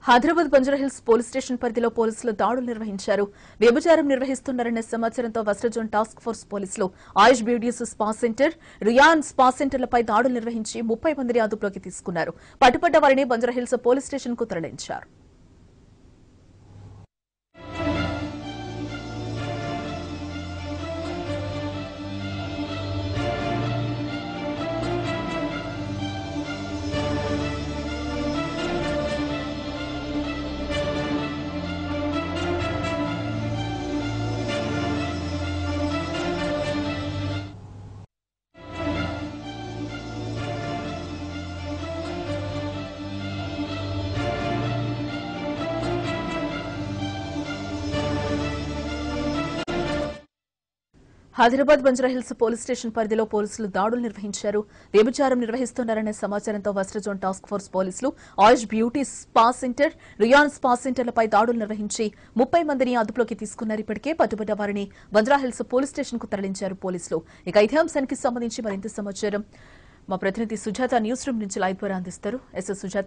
Hyderabad Banjara Hills police station పరిధిలో పోలీసులు దాడులు నిర్వహించారు వ్యభిచారం నిర్వహిస్తున్నారనే సమాచారంతో వెస్ట్జోన్ టాస్క్ ఫోర్స్ పోలీసులు Ayush beauties spa centre Ryan spa సెంటర్లపై దాడులు నిర్వహించి ముప్పై మందిని అదుపులోకి తీసుకున్నారు పట్టుబడ్డ వారిని బంజారాహిల్స్ పోలీస్ స్టేషన్ కు తరలించారు హైదరాబాద్ బంజారాహిల్స్ పోలీస్ స్టేషన్ పరిధిలో పోలీసులు దాడులు నిర్వహించారు వ్యభిచారం నిర్వహిస్తున్నారనే సమాచారంతో వెస్ట్జోన్ టాస్క్ ఫోర్స్ పోలీసులు Ayush beauty spa centre Ryan spa సెంటర్లపై దాడులు నిర్వహించి ముప్పై మందిని అదుపులోకి తీసుకున్నారు ఇప్పటికే పట్టుబడ్డ వారిని బంజారాహిల్స్ పోలీస్ స్టేషన్ కు తరలించారు పోలీసులు ఇక ఇదే అంశానికి సంబంధించి మరింత సమాచారం మా ప్రతినిధి సుజాత న్యూస్ రూమ్ నుంచి లైవ్ ద్వారా అందిస్తారు ఎస్ సుజాత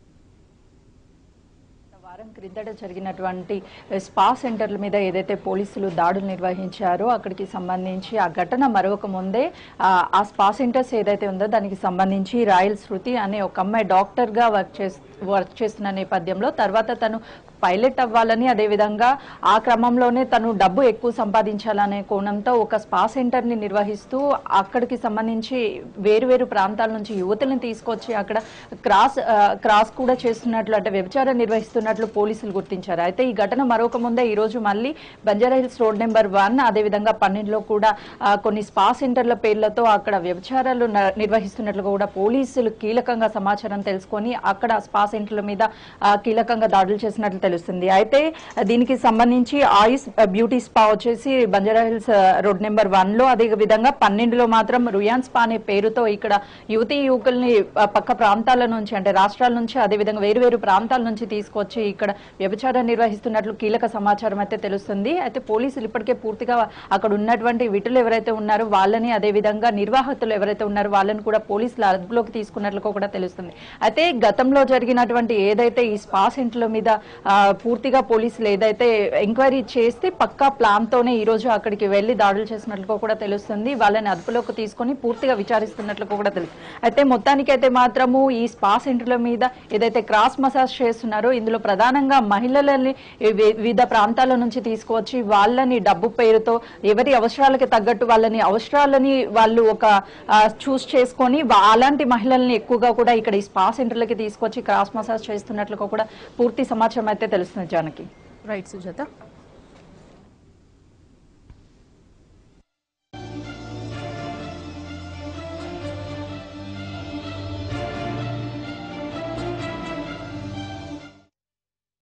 వారం క్రిందట జరిగినటువంటి స్పా సెంటర్ల మీద ఏదైతే పోలీసులు దాడులు నిర్వహించారో అక్కడికి సంబంధించి ఆ ఘటన మరొక ముందే ఆ, ఆ స్పా సెంటర్స్ ఏదైతే ఉందో దానికి సంబంధించి రాయల్ శృతి అనే ఒక అమ్మాయి డాక్టర్ గా వర్క్ చేస్ వర్క్ చేస్తున్న నేపథ్యంలో తర్వాత తను పైలట్ అవ్వాలని అదేవిధంగా ఆ క్రమంలోనే తను డబ్బు ఎక్కువ సంపాదించాలనే కోణంతో ఒక స్పా సెంటర్ ని నిర్వహిస్తూ అక్కడికి సంబంధించి వేరువేరు ప్రాంతాల నుంచి యువతులను తీసుకొచ్చి అక్కడ క్రాస్ ఆ, క్రాస్ కూడా చేస్తున్నట్లు అంటే వ్యభిచారం నిర్వహిస్తున్నట్లు పోలీసులు గుర్తించారు అయితే ఈ ఘటన మరొక ముందే ఈ రోజు మళ్ళీ Banjara Hills road number one అదేవిధంగా పన్నెండులో కూడా ఆ, కొన్ని స్పా సెంటర్ల పేర్లతో అక్కడ వ్యభిచారాలు న- నిర్వహిస్తున్నట్లు కూడా పోలీసులు కీలకంగా సమాచారం తెలుసుకొని అక్కడ స్పా సెంటర్ల మీద ఆ, కీలకంగా దాడులు చేసినట్లు తెలుస్తుంది అయితే ఆ, దీనికి సంబంధించి ఆయుష్ ఆ, బ్యూటీ స్పా వచ్చేసి బంజారా హిల్స్ ఆ, రోడ్ నెంబర్ వన్ లో అదే విధంగా పన్నెండులో మాత్రం రుయాన్ స్పా అనే పేరుతో ఇక్కడ యువతీ యువకుల్ని ఆ, పక్క ప్రాంతాల నుంచి అంటే రాష్ట్రాల నుంచి అదే విధంగా వేరు వేరు ప్రాంతాల నుంచి తీసుకొచ్చి ఇక్కడ వ్యభిచారం నిర్వహిస్తున్నట్లు కీలక సమాచారం అయితే తెలుస్తుంది అయితే పోలీసులు ఇప్పటికే పూర్తిగా అక్కడ ఉన్నటువంటి విటులు ఎవరైతే ఉన్నారో వాళ్ళని అదే విధంగా నిర్వాహకులు ఎవరైతే ఉన్నారో వాళ్ళని కూడా పోలీసులు అదుపులోకి తీసుకున్నట్లు కూడా తెలుస్తుంది అయితే గతంలో జరిగినటువంటి ఏదైతే ఈ స్పా సెంటర్ల మీద ఆ, పూర్తిగా పోలీసులు ఏదైతే ఎంక్వైరీ చేస్తే పక్కా ప్లాన్ తోనే ఈ రోజు అక్కడికి వెళ్లి దాడులు చేసినట్లు కూడా తెలుస్తుంది వాళ్ళని అదుపులోకి తీసుకొని పూర్తిగా విచారిస్తున్నట్లు కూడా తెలుస్తుంది అయితే మొత్తానికైతే మాత్రము ఈ స్పా సెంటర్ల మీద ఏదైతే క్రాస్ మసాజ్ చేస్తున్నారో ఇందులో ప్రధానంగా మహిళలని వి- వివిధ ప్రాంతాల నుంచి తీసుకువచ్చి వాళ్ళని డబ్బు పేరుతో ఎవరి అవసరాలకి తగ్గట్టు వాళ్ళని అవసరాలని వాళ్ళు ఒక చూస్ చేసుకొని వా- అలాంటి మహిళల్ని ఎక్కువగా కూడా ఇక్కడ ఈ స్పా సెంటర్లకి తీసుకొచ్చి క్రాస్ మసాజ్ చేస్తున్నట్లు కూడా పూర్తి సమాచారం అయితే తెలుస్తుంది జానకి రైట్ సుజాత